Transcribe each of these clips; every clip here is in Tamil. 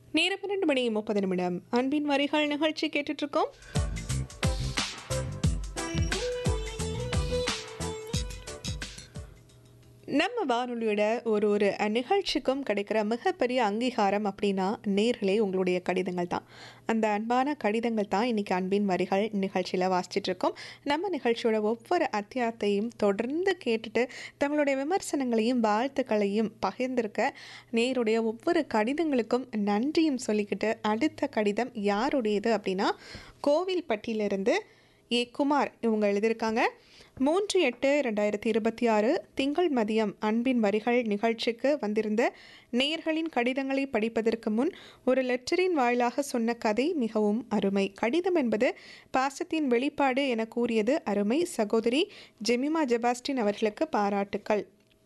நேரம் பன்னெண்டு மணி முப்பது நிமிடம் அன்பின் வரிகள் நிகழ்ச்சி கேட்டுட்டு இருக்கோம் நம்ம வானொலியோட ஒரு ஒரு நிகழ்ச்சிக்கும் கிடைக்கிற மிகப்பெரிய அங்கீகாரம் அப்படின்னா நேர்களே உங்களுடைய கடிதங்கள் தான் அந்த அன்பான கடிதங்கள் தான் இன்னைக்கு அன்பின் வரிகள் நிகழ்ச்சியில் வாசிச்சுட்டு இருக்கோம் நம்ம நிகழ்ச்சியோட ஒவ்வொரு அத்தியாயத்தையும் தொடர்ந்து கேட்டுட்டு தங்களுடைய விமர்சனங்களையும் வாழ்த்துக்களையும் பகிர்ந்திருக்க நேருடைய ஒவ்வொரு கடிதங்களுக்கும் நன்றியும் சொல்லிக்கிட்டு அடுத்த கடிதம் யாருடையது அப்படின்னா கோவில்பட்டியிலிருந்து ஏ குமார் இவங்க எழுதியிருக்காங்க மூன்று எட்டு ரெண்டாயிரத்தி இருபத்தி ஆறு திங்கள் மதியம் அன்பின் வரிகள் நிகழ்ச்சிக்கு வந்திருந்த நேயர்களின் கடிதங்களை படிப்பதற்கு முன் ஒரு லெட்டரின் வாயிலாக சொன்ன கதை மிகவும் அருமை கடிதம் என்பது பாசத்தின் வெளிப்பாடு என கூறியது அருமை சகோதரி ஜெமிமா ஜெபாஸ்டின் அவர்களுக்கு பாராட்டுக்கள்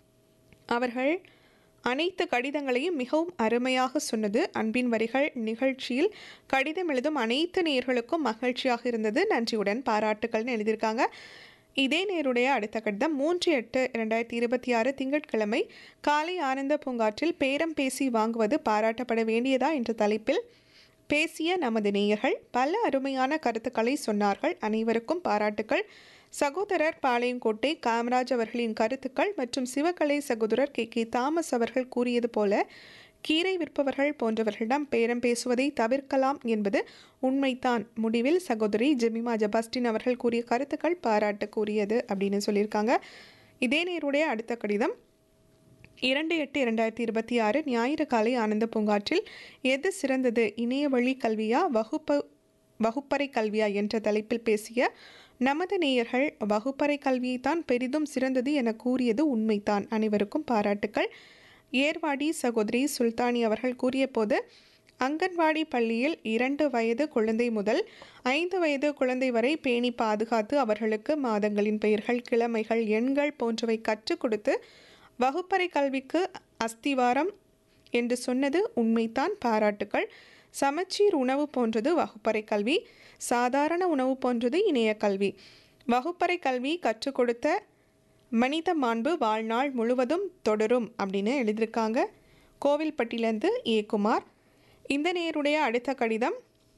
அவர்கள் அனைத்து கடிதங்களையும் மிகவும் அருமையாக சொன்னது அன்பின் வரிகள் நிகழ்ச்சியில் கடிதம் எழுதும் அனைத்து நேர்களுக்கும் மகிழ்ச்சியாக இருந்தது நன்றியுடன் பாராட்டுக்கள்னு எழுதியிருக்காங்க இதே நேருடைய அடுத்த கடிதம் மூன்று எட்டு இரண்டாயிரத்தி இருபத்தி ஆறு திங்கட்கிழமை காலை ஆனந்த பூங்காற்றில் பேரம் பேசி வாங்குவது பாராட்டப்பட வேண்டியதா என்ற தலைப்பில் பேசிய நமது நேயர்கள் பல அருமையான கருத்துக்களை சொன்னார்கள் அனைவருக்கும் பாராட்டுக்கள் சகோதரர் பாளையங்கோட்டை காமராஜ் அவர்களின் கருத்துக்கள் மற்றும் சிவகலை சகோதரர் கே கே தாமஸ் அவர்கள் கூறியது போல கீரை விற்பவர்கள் போன்றவர்களிடம் பேரம் பேசுவதை தவிர்க்கலாம் என்பது உண்மைதான் முடிவில் சகோதரி ஜெமிமா ஜபாஸ்டின் அவர்கள் கூறிய கருத்துக்கள் பாராட்டுக்குரியது அப்படின்னு சொல்லியிருக்காங்க இதே நேருடைய அடுத்த கடிதம் இரண்டு எட்டு இரண்டாயிரத்தி இருபத்தி ஆறு ஞாயிறு காலை ஆனந்த பூங்காற்றில் எது சிறந்தது இணைய வழி கல்வியா வகுப்பு வகுப்பறை கல்வியா என்ற தலைப்பில் பேசிய நமது நேயர்கள் வகுப்பறை கல்வியைத்தான் பெரிதும் சிறந்தது என கூறியது உண்மைதான் அனைவருக்கும் பாராட்டுக்கள் ஏர்வாடி சகோதரி சுல்தானி அவர்கள் கூறிய போது அங்கன்வாடி பள்ளியில் இரண்டு வயது குழந்தை முதல் ஐந்து வயது குழந்தை வரை பேணி பாதுகாத்து அவர்களுக்கு மாதங்களின் பெயர்கள் கிழமைகள் எண்கள் போன்றவை கற்றுக் கொடுத்து வகுப்பறை கல்விக்கு அஸ்திவாரம் என்று சொன்னது உண்மைதான் பாராட்டுக்கள் சமச்சீர் உணவு போன்றது வகுப்பறை கல்வி சாதாரண உணவு போன்றது இணைய கல்வி வகுப்பறை கல்வி கற்றுக் கொடுத்த மனித மாண்பு வாழ்நாள் முழுவதும் தொடரும் அப்படின்னு எழுதியிருக்காங்க கோவில்பட்டியிலேருந்து ஏ குமார் இந்த நேருடைய அடுத்த கடிதம்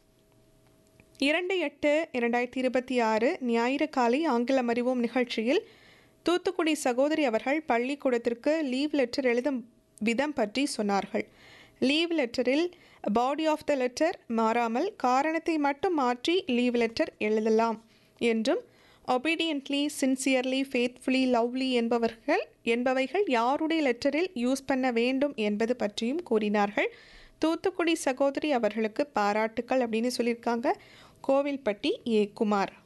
இரண்டு எட்டு இரண்டாயிரத்தி இருபத்தி ஆறு ஞாயிறு காலை ஆங்கிலம் அறிவோம் நிகழ்ச்சியில் தூத்துக்குடி சகோதரி அவர்கள் பள்ளிக்கூடத்திற்கு லீவ் லெட்டர் எழுதும் விதம் பற்றி சொன்னார்கள் லீவ் லெட்டரில் பாடி ஆஃப் த லெட்டர் மாறாமல் காரணத்தை மட்டும் மாற்றி லீவ் லெட்டர் எழுதலாம் என்றும் ஒபீடியன்ட்லி சின்சியர்லி ஃபேத்ஃபுல்லி லவ்லி என்பவர்கள் என்பவைகள் யாருடைய லெட்டரில் யூஸ் பண்ண வேண்டும் என்பது பற்றியும் கூறினார்கள் தூத்துக்குடி சகோதரி அவர்களுக்கு பாராட்டுக்கள் அப்படின்னு சொல்லியிருக்காங்க கோவில்பட்டி ஏ குமார்